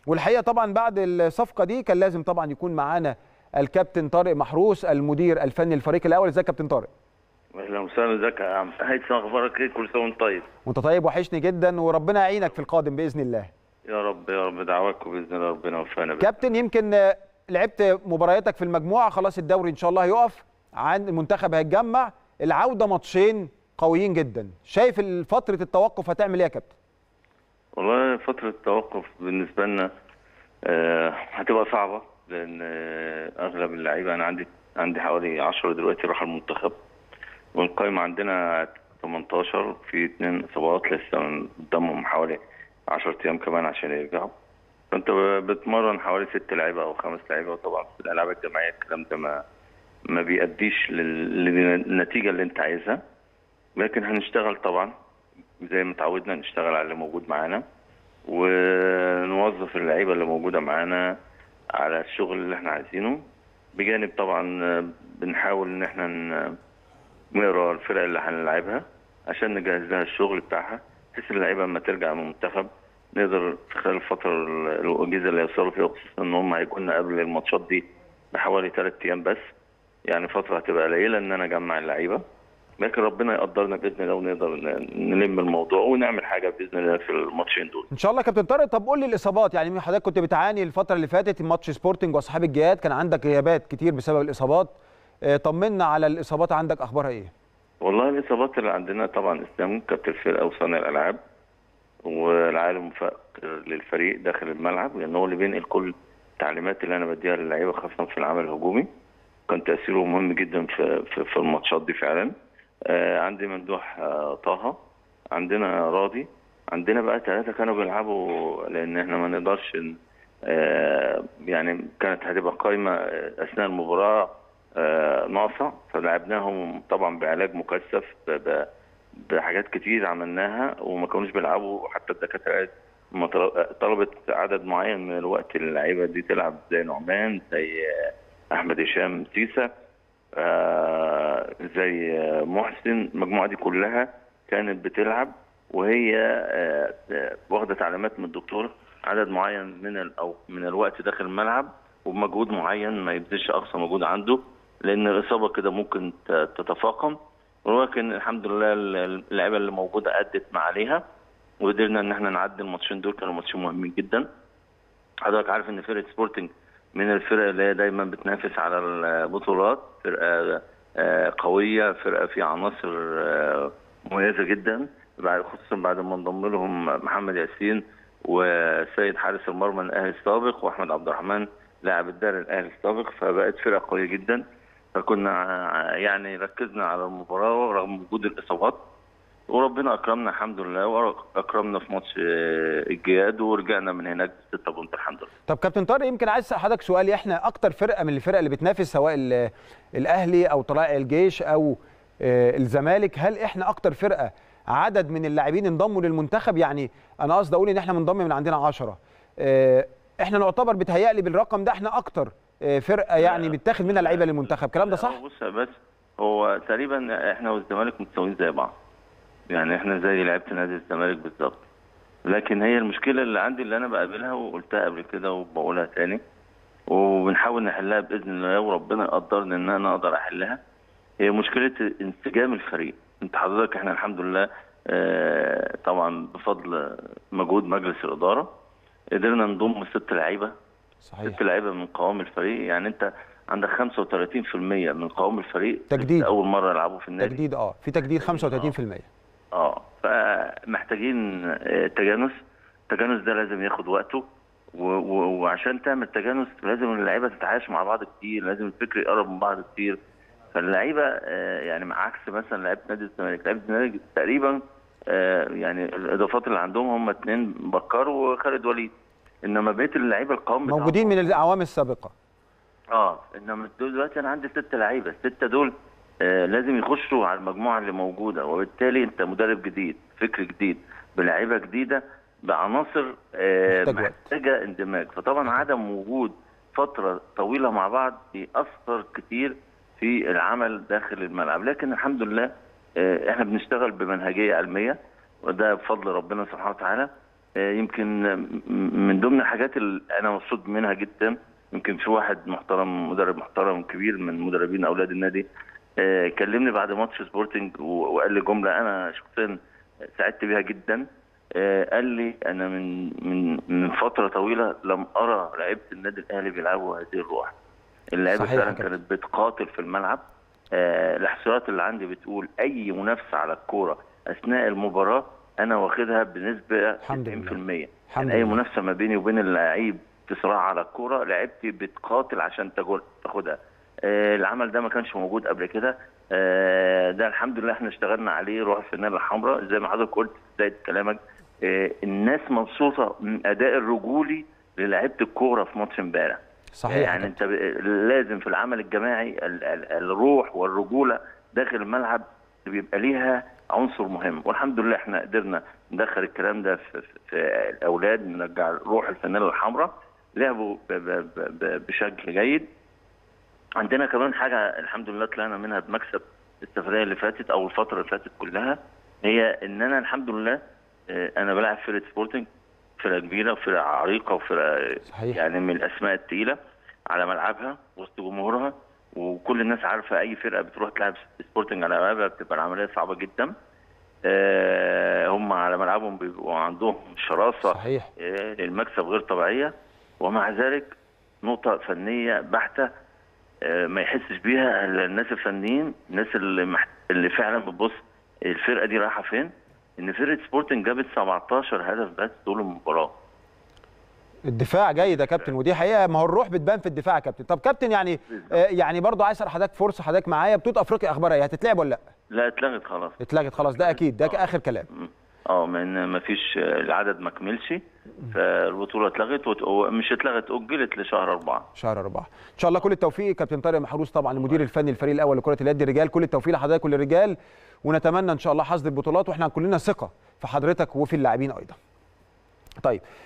والحقيقه طبعا بعد الصفقه دي كان لازم طبعا يكون معانا الكابتن طارق محروس المدير الفني للفريق الاول ازيك يا كابتن طارق اهلا وسهلا ازيك يا عم هيثم اخبارك ايه كل سنه وانت طيب وانت طيب وحشني جدا وربنا يعينك في القادم باذن الله يا رب يا رب دعواكم باذن الله ربنا يوفقنا بإذن كابتن يمكن آه، لعبت مبارياتك في المجموعه خلاص الدوري ان شاء الله هيقف عن المنتخب هيتجمع العوده ماتشين قويين جدا شايف فتره التوقف هتعمل ايه يا كابتن والله فتره التوقف بالنسبه لنا آه، هتبقى صعبه لان آه، اغلب اللعيبه انا عندي عندي حوالي 10 دلوقتي راحوا المنتخب والقائمه عندنا 18 في اثنين اصابات لسه قدامهم حوالي 10 ايام كمان عشان يرجعوا فانت بتمرن حوالي ست لعيبه او خمس لعيبه وطبعا في الالعاب الجماعيه الكلام ده ما ما بيأديش لل- للنتيجه اللي انت عايزها لكن هنشتغل طبعا زي ما اتعودنا نشتغل على اللي موجود معانا ونوظف اللعيبه اللي موجوده معانا على الشغل اللي احنا عايزينه بجانب طبعا بنحاول ان احنا ن- نقرا الفرق اللي هنلعبها عشان نجهز لها الشغل بتاعها بحيث اللعيبه لما ترجع من المنتخب نقدر في خلال الفتره الوجيزه اللي هيوصلوا فيها خصوصا ان هم هيكونوا قبل الماتشات دي بحوالي ثلاث ايام بس يعني فتره هتبقى قليله ان انا اجمع اللعيبه لكن ربنا يقدرنا باذن الله ونقدر ن- نلم الموضوع ونعمل حاجه باذن الله في الماتشين دول ان شاء الله يا كابتن طارق طب قول لي الاصابات يعني حضرتك كنت بتعاني الفتره اللي فاتت ماتش سبورتنج واصحاب الجهاد كان عندك غيابات كتير بسبب الاصابات آه، طمنا على الاصابات عندك اخبارها ايه والله الاصابات اللي عندنا طبعا اسلام كابتن الفرقه وصانع الالعاب والعالم مفكر للفريق داخل الملعب لان هو اللي بينقل كل التعليمات اللي انا بديها للعيبه خاصه في العمل الهجومي كان تاثيره مهم جدا في في, في الماتشات دي فعلا آه عندي ممدوح آه طه عندنا راضي عندنا بقى ثلاثه كانوا بيلعبوا لان احنا ما نقدرش ن- آه يعني كانت هتبقى قايمه آه، اثناء المباراه آه، ناقصه فلعبناهم طبعا بعلاج مكثف ب- ب- بحاجات كتير عملناها وما كانوش بيلعبوا حتى الدكاتره قالت ما طل- طلبت عدد معين من الوقت اللعيبه دي تلعب زي نعمان زي آه، احمد هشام سيسا آه، زي آه، محسن المجموعه دي كلها كانت بتلعب وهي آه، آه، واخده تعليمات من الدكتور عدد معين من ال- او من الوقت داخل الملعب وبمجهود معين ما يبذلش اقصى مجهود عنده لان الاصابه كده ممكن ت- تتفاقم ولكن الحمد لله ال- اللعيبه اللي موجوده ادت ما عليها وقدرنا ان احنا نعدي الماتشين دول كانوا ماتشين مهمين جدا حضرتك عارف ان فرقه سبورتنج من الفرق اللي هي دايما بتنافس على البطولات فرقه آه، قويه فرقه فيها عناصر آه، مميزه جدا بعد خصوصا بعد ما انضم لهم محمد ياسين وسيد حارس المرمى الاهلي السابق واحمد عبد الرحمن لاعب الدار الاهلي السابق فبقت فرقه قويه جدا فكنا ع- يعني ركزنا على المباراه رغم وجود الاصابات وربنا اكرمنا الحمد لله واكرمنا في ماتش آه، الجياد ورجعنا من هناك بستة بونت الحمد لله طب كابتن طارق يمكن عايز اسال حضرتك سؤال احنا اكتر فرقه من الفرق اللي بتنافس سواء ال- الاهلي او طلائع الجيش او آه، الزمالك هل احنا اكتر فرقه عدد من اللاعبين انضموا للمنتخب يعني انا قصدي اقول ان احنا منضم من عندنا 10 احنا نعتبر بتهيألي بالرقم ده احنا اكتر آه، فرقه يعني بيتاخد منها لعيبه للمنتخب الكلام ده صح هو بص يا بس هو تقريبا احنا والزمالك متساويين زي بعض يعني احنا زي لعيبه نادي الزمالك بالظبط لكن هي المشكله اللي عندي اللي انا بقابلها وقلتها قبل كده وبقولها تاني وبنحاول نحلها باذن الله وربنا يقدرني ان انا اقدر احلها هي مشكله انسجام الفريق انت حضرتك احنا الحمد لله آه، طبعا بفضل مجهود مجلس الاداره قدرنا نضم ست لعيبه صحيح ست لعيبه من قوام الفريق يعني انت عندك 35% من قوام الفريق تجديد. لسه اول مره يلعبوا في النادي تجديد اه في تجديد 35% اه فمحتاجين آه، تجانس التجانس ده لازم ياخد وقته و- و- وعشان تعمل تجانس لازم اللعيبه تتعايش مع بعض كتير لازم الفكر يقرب من بعض كتير فاللعيبه آه، يعني مع عكس مثلا لعيبه نادي الزمالك لعيبه الزمالك تقريبا آه، يعني الاضافات اللي عندهم هم اثنين بكار وخالد وليد انما بقيه اللعيبه القوام بتاعهم موجودين من الاعوام السابقه اه انما دول دلوقتي انا عندي ست لعيبه السته دول آه لازم يخشوا على المجموعه اللي موجوده وبالتالي انت مدرب جديد فكر جديد بلعيبه جديده بعناصر آه محتاج وقت. محتاجه اندماج فطبعا عدم وجود فتره طويله مع بعض بيأثر كتير في العمل داخل الملعب لكن الحمد لله آه احنا بنشتغل بمنهجيه علميه وده بفضل ربنا سبحانه وتعالى آه، يمكن م- من ضمن الحاجات اللي انا مبسوط منها جدا يمكن في واحد محترم مدرب محترم كبير من مدربين اولاد النادي آه، كلمني بعد ماتش سبورتنج و- وقال لي جمله انا شخصيا سعدت بيها جدا آه، قال لي انا من من من فتره طويله لم ارى لعيبه النادي الاهلي بيلعبوا هذه الروح اللعيبه صحيح يا فعلا كابتن. كانت بتقاتل في الملعب آه، الاحصائيات اللي عندي بتقول اي منافسه على الكوره اثناء المباراه انا واخدها بنسبه الحمد 90% لله. الحمد يعني اي لله. منافسه ما بيني وبين اللعيب في صراع على الكوره لعيبتي بتقاتل عشان تاخد- تاخدها آه، العمل ده ما كانش موجود قبل كده آه، ده الحمد لله احنا اشتغلنا عليه روح الفنانه الحمراء زي ما حضرتك قلت في بدايه كلامك آه، الناس مبسوطه من اداء الرجولي للاعيبه الكوره في ماتش امبارح صحيح يا يعني انت ب- لازم في العمل الجماعي ال- ال- الروح والرجوله داخل الملعب بيبقى ليها عنصر مهم والحمد لله احنا قدرنا ندخل الكلام ده في, في, في الاولاد نرجع روح الفانيلا الحمراء لعبوا ب ب ب ب بشكل جيد عندنا كمان حاجه الحمد لله طلعنا منها بمكسب السفريه اللي فاتت او الفتره اللي فاتت كلها هي ان انا الحمد لله اه، انا بلعب فرقه سبورتنج فرقه كبيره وفرقه عريقه وفرقه صحيح. يعني من الاسماء الثقيله على ملعبها وسط جمهورها وكل الناس عارفه اي فرقه بتروح تلعب سبورتنج على ملعبها بتبقى العمليه صعبه جدا آه، هم على ملعبهم بيبقوا عندهم شراسه صحيح آه، للمكسب غير طبيعيه ومع ذلك نقطه فنيه بحته آه، ما يحسش بيها إلا الناس الفنيين الناس اللي مح... اللي فعلا بتبص الفرقه دي رايحه فين ان فرقه سبورتنج جابت 17 هدف بس طول المباراه الدفاع جيد يا كابتن ودي حقيقه ما هو الروح بتبان في الدفاع يا كابتن طب كابتن يعني آه يعني برضه عايز اسال حضرتك فرصه حضرتك معايا بطوله افريقيا اخبارها ايه هتتلعب ولا لا لا اتلغت خلاص اتلغت خلاص ده اكيد ده اخر كلام اه من ما فيش العدد ما كملش فالبطوله اتلغت وت- ومش اتلغت اجلت لشهر اربعه شهر أربعة إن شاء الله كل التوفيق كابتن طارق محروس طبعا المدير الفني الفريق الأول لكرة اليد الرجال كل التوفيق لحضرتك وللرجال ونتمنى إن شاء الله حصد البطولات وإحنا كلنا ثقة في حضرتك وفي اللاعبين أيضا طيب